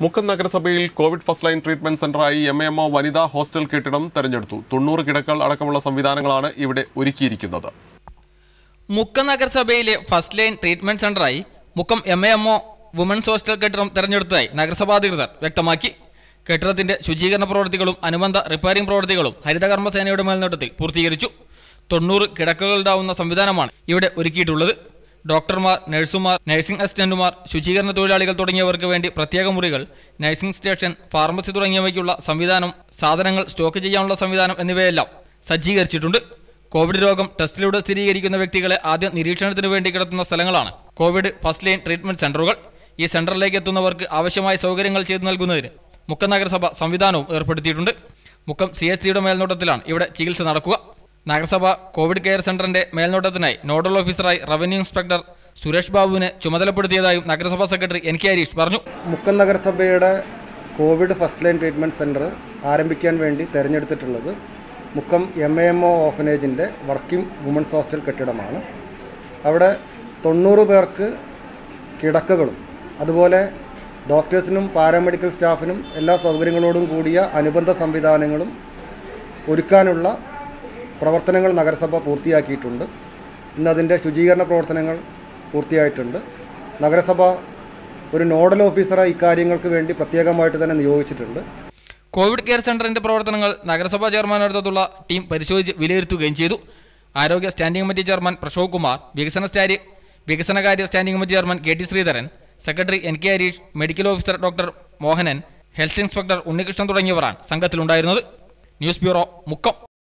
മുക്കം നഗരസഭയിൽ covid first line treatment സെന്ററായി M M O വനിതാ ഹോസ്റ്റൽ കെട്ടിടം തെരഞ്ഞെടുത്തു തൊണ്ണൂറ് കിടക്കൽ അടക്കമുള്ള സംവിധാനങ്ങളാണ് ഇവിടെ ഒരുക്കിയിരിക്കുന്നത് മുക്കം നഗരസഭയിലെ ഫസ്റ്റ് ലൈൻ ട്രീറ്റ്മെന്റ് സെന്ററായി Mukkam M A M O women's hostel കെട്ടിടം തെരഞ്ഞെടുത്തതായി നഗരസഭാ അധികൃതർ വ്യക്തമാക്കി കെട്ടിടത്തിന്റെ ശുചീകരണ പ്രവൃത്തികളും അനുബന്ധ റിപ്പയറിംഗ് പ്രവൃത്തികളും ഹരിതകർമ്മ സേനയുടെ മേൽനോട്ടത്തിൽ പൂർത്തീകരിച്ചു തൊണ്ണൂറ് കിടക്കകളുണ്ടാവുന്ന സംവിധാനമാണ് ഇവിടെ ഒരുക്കിയിട്ടുള്ളത് ഡോക്ടർമാർ നഴ്സുമാർ നഴ്സിംഗ് അസിസ്റ്റന്റുമാർ ശുചീകരണ തൊഴിലാളികൾ തുടങ്ങിയവർക്ക് വേണ്ടി പ്രത്യേക മുറികൾ നഴ്സിംഗ് സ്റ്റേഷൻ ഫാർമസി തുടങ്ങിയവയ്ക്കുള്ള സംവിധാനം സാധനങ്ങൾ സ്റ്റോക്ക് ചെയ്യാനുള്ള സംവിധാനം എന്നിവയെല്ലാം സജ്ജീകരിച്ചിട്ടുണ്ട് കോവിഡ് രോഗം ടെസ്റ്റിലൂടെ സ്ഥിരീകരിക്കുന്ന വ്യക്തികളെ ആദ്യം നിരീക്ഷണത്തിന് വേണ്ടി കിടത്തുന്ന സ്ഥലങ്ങളാണ് കോവിഡ് ഫസ്റ്റ് ലൈൻ ട്രീറ്റ്മെന്റ് സെന്ററുകൾ ഈ സെന്ററിലേക്ക് എത്തുന്നവർക്ക് ആവശ്യമായ സൗകര്യങ്ങൾ ചെയ്തു നൽകുന്നതിന് മുക്കം നഗരസഭ സംവിധാനവും ഏർപ്പെടുത്തിയിട്ടുണ്ട് മുക്കം സി എച്ച് സിയുടെ മേൽനോട്ടത്തിലാണ് ഇവിടെ ചികിത്സ നടക്കുക നഗരസഭ കോവിഡ് കെയർ സെന്ററിന്റെ മേൽനോട്ടത്തിനായി നോഡൽ ഓഫീസറായി റവന്യൂ ഇൻസ്പെക്ടർ സുരേഷ് ബാബുവിനെ ചുമതലപ്പെടുത്തിയതായും നഗരസഭാ സെക്രട്ടറി എൻ കെ ഹരീഷ് പറഞ്ഞു മുക്കം നഗരസഭയുടെ covid first line treatment centre ആരംഭിക്കാൻ വേണ്ടി തിരഞ്ഞെടുത്തിട്ടുള്ളത് Mukkam M A M O ഓഫനേജിൻ്റെ വർക്കിംഗ് വുമൻസ് ഹോസ്റ്റൽ കെട്ടിടമാണ് അവിടെ തൊണ്ണൂറ് പേർക്ക് കിടക്കകളും അതുപോലെ ഡോക്ടേഴ്സിനും പാരാമെഡിക്കൽ സ്റ്റാഫിനും എല്ലാ സൗകര്യങ്ങളോടും കൂടിയ അനുബന്ധ സംവിധാനങ്ങളും ഒരുക്കാനുള്ള പ്രവർത്തനങ്ങൾ നഗരസഭ പൂർത്തിയാക്കിയിട്ടുണ്ട് ഇന്ന് അതിൻ്റെ ശുചീകരണ പ്രവർത്തനങ്ങൾ പൂർത്തിയായിട്ടുണ്ട് നഗരസഭ ഒരു നോഡൽ ഓഫീസറെ ഇക്കാര്യങ്ങൾക്ക് വേണ്ടി പ്രത്യേകമായിട്ട് തന്നെ നിയോഗിച്ചിട്ടുണ്ട് കോവിഡ് കെയർ സെന്ററിന്റെ പ്രവർത്തനങ്ങൾ നഗരസഭാ ചെയർമാൻ നേതൃത്വത്തിലുള്ള ടീം പരിശോധിച്ച് വിലയിരുത്തുകയും ചെയ്തു ആരോഗ്യ standing committee chairman Prashok Kumar വികസന സ്റ്റാരി വികസനകാര്യ standing committee chairman K T Sreedharan secretary N K Harish medical officer doctor Mohanan health inspector Unnikrishnan തുടങ്ങിയവരാണ് സംഘത്തിലുണ്ടായിരുന്നത് ന്യൂസ് ബ്യൂറോ മുക്കം